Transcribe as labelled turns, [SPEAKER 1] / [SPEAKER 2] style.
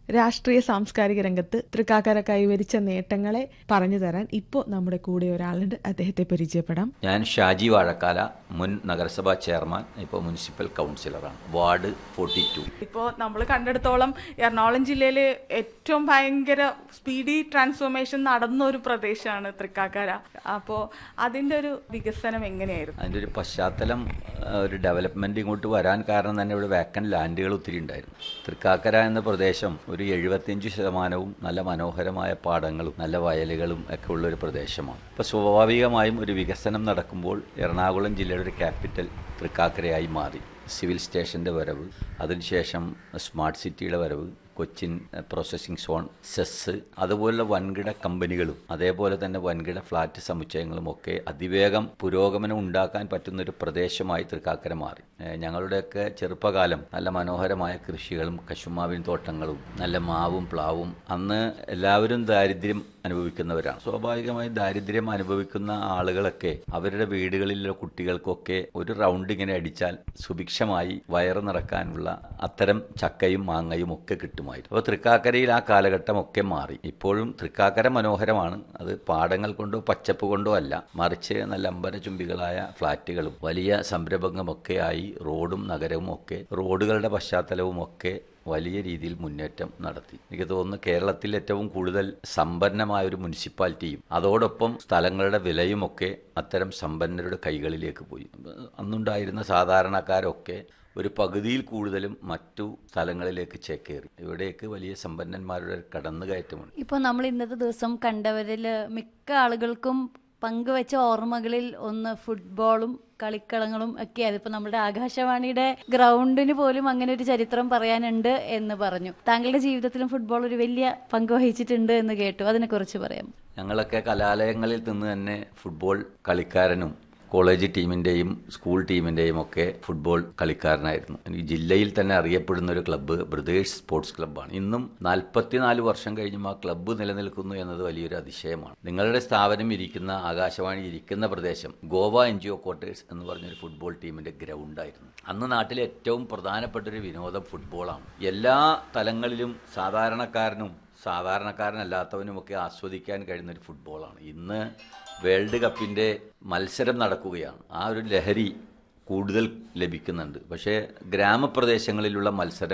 [SPEAKER 1] രാഷ്ട്രീയ സാംസ്കാരിക രംഗത്ത് തൃക്കാക്കര കൈവരിച്ച നേട്ടങ്ങളെ പറഞ്ഞു തരാൻ ഇപ്പോൾ നമ്മുടെ കൂടെ ഒരാളുണ്ട് അദ്ദേഹത്തെ പരിചയപ്പെടാം
[SPEAKER 2] ഞാൻ ഷാജി വാഴക്കാല മുൻ നഗരസഭാ ചെയർമാൻ ഇപ്പോൾ മുനിസിപ്പൽ കൗൺസിലറാണ് വാർഡ് ഫോർട്ടി ടു
[SPEAKER 1] ഇപ്പോൾ നമ്മൾ കണ്ടെടുത്തോളം എറണാകുളം ജില്ലയിൽ ഏറ്റവും ഭയങ്കര സ്പീഡി ട്രാൻസ്ഫോർമേഷൻ നടന്ന ഒരു പ്രദേശമാണ് തൃക്കാക്കര അപ്പോൾ അതിൻ്റെ ഒരു വികസനം എങ്ങനെയായിരുന്നു
[SPEAKER 2] അതിൻ്റെ ഒരു പശ്ചാത്തലം ആ, ഒരു ഡെവലപ്മെൻറ്റ് ഇങ്ങോട്ട് വരാൻ കാരണം തന്നെ ഇവിടെ വേക്കൻ ലാൻഡുകൾ ഒത്തിരി ഉണ്ടായിരുന്നു തൃക്കാക്കര എന്ന പ്രദേശം ഒരു എഴുപത്തിയഞ്ച് ശതമാനവും നല്ല മനോഹരമായ പാടങ്ങളും നല്ല വയലുകളും ഒക്കെ ഉള്ള ഒരു പ്രദേശമാണ് അപ്പോൾ സ്വാഭാവികമായും ഒരു വികസനം നടക്കുമ്പോൾ എറണാകുളം ജില്ലയുടെ ഒരു ക്യാപിറ്റൽ തൃക്കാക്കരയായി മാറി സിവിൽ സ്റ്റേഷൻ്റെ വരവ് അതിനുശേഷം സ്മാർട്ട് സിറ്റിയുടെ വരവ് കൊച്ചിൻ പ്രോസസ്സിംഗ് സോൺ സെസ് അതുപോലുള്ള വൻകിട കമ്പനികളും അതേപോലെ തന്നെ വൻകിട ഫ്ലാറ്റ് സമുച്ചയങ്ങളും ഒക്കെ അതിവേഗം പുരോഗമനം ഉണ്ടാക്കാൻ പറ്റുന്ന ഒരു പ്രദേശമായി തൃക്കാക്കര മാറി ഏഹ് ഞങ്ങളുടെയൊക്കെ ചെറുപ്പകാലം നല്ല മനോഹരമായ കൃഷികളും കശുമാവിൻ തോട്ടങ്ങളും നല്ല മാവും പ്ലാവും അന്ന് എല്ലാവരും ദാരിദ്ര്യം അനുഭവിക്കുന്നവരാണ് സ്വാഭാവികമായും ദാരിദ്ര്യം അനുഭവിക്കുന്ന ആളുകളൊക്കെ അവരുടെ വീടുകളിലെ കുട്ടികൾക്കൊക്കെ ഒരു റൗണ്ട് ഇങ്ങനെ അടിച്ചാൽ സുഭിക്ഷമായി വയറ് നിറക്കാനുള്ള അത്തരം ചക്കയും മാങ്ങയും ഒക്കെ കിട്ടുമായിരുന്നു അപ്പോൾ തൃക്കാക്കരയിൽ ആ കാലഘട്ടം ഒക്കെ മാറി ഇപ്പോഴും തൃക്കാക്കര മനോഹരമാണ് അത് പാടങ്ങൾ കൊണ്ടോ പച്ചപ്പ് കൊണ്ടോ അല്ല മറിച്ച് നല്ല അമ്പര ചുംബികളായ ഫ്ളാറ്റുകളും വലിയ സംരംഭങ്ങളുമൊക്കെ ആയി റോഡും നഗരവും ഒക്കെ റോഡുകളുടെ പശ്ചാത്തലവും ഒക്കെ വലിയ രീതിയിൽ മുന്നേറ്റം നടത്തി എനിക്ക് തോന്നുന്നു കേരളത്തിൽ ഏറ്റവും കൂടുതൽ സമ്പന്നമായ ഒരു മുനിസിപ്പാലിറ്റിയും അതോടൊപ്പം സ്ഥലങ്ങളുടെ വിലയുമൊക്കെ അത്തരം സമ്പന്നരുടെ കൈകളിലേക്ക് പോയി അന്നുണ്ടായിരുന്ന സാധാരണക്കാരൊക്കെ ഒരു പകുതിയിൽ കൂടുതലും മറ്റു സ്ഥലങ്ങളിലേക്ക് ചേക്കേറി ഇവിടേക്ക് വലിയ സമ്പന്നന്മാരുടെ ഒരു കടന്നുകയറ്റമുണ്ട്
[SPEAKER 3] ഇപ്പോൾ നമ്മൾ ഇന്നത്തെ ദിവസം കണ്ടവരിൽ മിക്ക ആളുകൾക്കും പങ്കുവെച്ച ഓർമ്മകളിൽ ഒന്ന് ഫുട്ബോളും കളിക്കളങ്ങളും ഒക്കെയാണ് ഇപ്പോൾ നമ്മുടെ ആകാശവാണിയുടെ ഗ്രൗണ്ടിന് പോലും അങ്ങനെ ഒരു ചരിത്രം പറയാനുണ്ട് എന്ന് പറഞ്ഞു താങ്കളുടെ ജീവിതത്തിലും ഫുട്ബോൾ ഒരു വലിയ പങ്ക് വഹിച്ചിട്ടുണ്ട് എന്ന് കേട്ടു അതിനെക്കുറിച്ച് പറയാം
[SPEAKER 2] ഞങ്ങളൊക്കെ കലാലയങ്ങളിൽ നിന്ന് തന്നെ ഫുട്ബോൾ കളിക്കാരനും കോളേജ് ടീമിൻ്റെയും സ്കൂൾ ടീമിൻ്റെയും ഒക്കെ ഫുട്ബോൾ കളിക്കാരനായിരുന്നു എനിക്ക് ജില്ലയിൽ തന്നെ അറിയപ്പെടുന്ന ഒരു ക്ലബ്ബ് ബ്രദേഴ്സ് സ്പോർട്സ് ക്ലബ്ബാണ് ഇന്നും നാൽപ്പത്തിനാല് വർഷം കഴിഞ്ഞും ആ ക്ലബ്ബ് നിലനിൽക്കുന്നു എന്നത് വലിയൊരു അതിശയമാണ് നിങ്ങളുടെ സ്ഥാപനം ഇരിക്കുന്ന ആകാശവാണി ഇരിക്കുന്ന പ്രദേശം Goa N G O quarters എന്ന് പറഞ്ഞൊരു ഫുട്ബോൾ ടീമിൻ്റെ ഗ്രൗണ്ടായിരുന്നു അന്ന് നാട്ടിലെ ഏറ്റവും പ്രധാനപ്പെട്ട ഒരു വിനോദം ഫുട്ബോളാണ് എല്ലാ തലങ്ങളിലും സാധാരണക്കാരനും സാധാരണക്കാരനല്ലാത്തവനുമൊക്കെ ആസ്വദിക്കാൻ കഴിയുന്ന ഒരു ഫുട്ബോളാണ് ഇന്ന് വേൾഡ് കപ്പിൻ്റെ മത്സരം നടക്കുകയാണ് ആ ഒരു ലഹരി കൂടുതൽ ലഭിക്കുന്നുണ്ട് പക്ഷേ ഗ്രാമപ്രദേശങ്ങളിലുള്ള മത്സരം